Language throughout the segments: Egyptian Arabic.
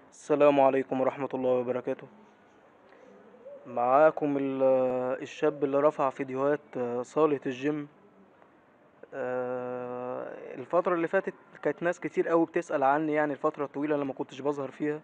السلام عليكم ورحمة الله وبركاته معاكم ال- الشاب اللي رفع فيديوهات آه، صالة الجيم آه، الفترة اللي فاتت كانت ناس كتير قوي بتسأل عني يعني الفترة الطويلة اللي ما كنتش بظهر فيها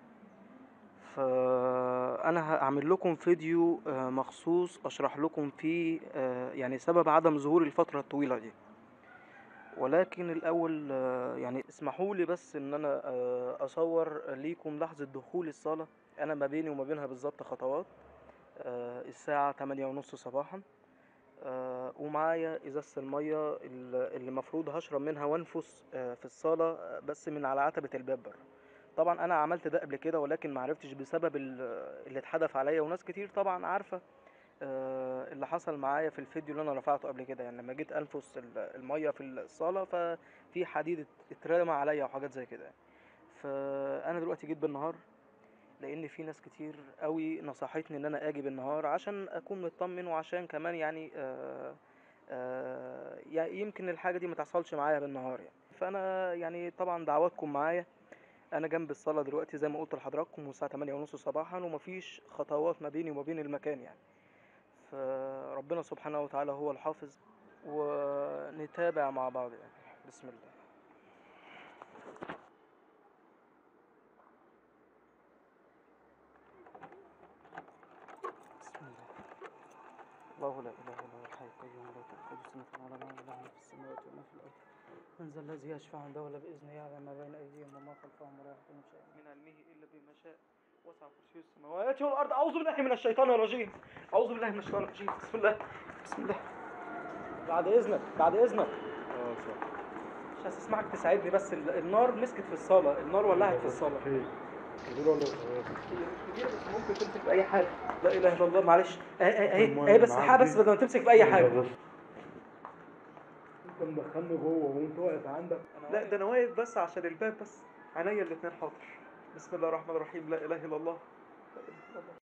فأنا هعمل لكم فيديو آه، مخصوص أشرح لكم فيه آه، يعني سبب عدم ظهوري الفترة الطويلة دي ولكن الأول آه، يعني اسمحوا لي بس إن أنا آه، أصور ليكم لحظة دخول الصالة أنا ما بيني وما بينها بالظبط خطوات آه، الساعة تمانية ونص صباحا آه، ومعايا إزازة المية ال- اللي المفروض هشرب منها وأنفس آه، في الصالة آه، بس من على عتبة الباب بره طبعا أنا عملت ده قبل كده ولكن معرفتش بسبب ال- اللي اتحدف عليا وناس كتير طبعا عارفة آه، اللي حصل معايا في الفيديو اللي انا رفعته قبل كده يعني لما جيت انفس ال- الميه في الصاله ففي حديد ات- اترمى عليا وحاجات زي كده يعني. فانا دلوقتي جيت بالنهار لان في ناس كتير قوي نصحتني ان انا اجي بالنهار عشان اكون مطمن وعشان كمان يعني آه آه يعني يمكن الحاجه دي ما تحصلش معايا بالنهار يعني فانا يعني طبعا دعواتكم معايا انا جنب الصاله دلوقتي زي ما قلت لحضراتكم والساعه 8 ونص صباحا ومفيش خطوات ما بيني وما بين المكان يعني فربنا سبحانه وتعالى هو الحافظ ونتابع مع بعض يعني بسم الله بسم الله الله لا اله الا هو الحي القيوم لا تاخذه سنه ولا نوم له ما في السماوات وما في الارض من ذا الذي يشفع عنده ولا باذنه يعلم ما بين ايديهم وما خلفهم ولا يحيطون شيئا من علمه الا بما شاء وسع كرسيه السماوات والارض اعوذ بالله من الشيطان الرجيم اعوذ بالله من الشيطان الرجيم بسم الله بسم الله بعد اذنك بعد اذنك اه صح مش هتسمعك تساعدني بس ال- النار مسكت في الصاله النار ولعت في الصاله خير كبير ولا صغير؟ هي مش كبيره بس ممكن تمسك في اي حاجه لا اله الا الله معلش اهي اهي اهي المهم اهي بس معاك الحقيقه بس دي. بدل ما تمسك في اي حاجه انت مدخلني جوه وانت واقف عندك لا ده انا واقف بس عشان الباب بس عينيا الاتنين حاضر بسم الله الرحمن الرحيم لا اله الا الله لا إله إلا الله.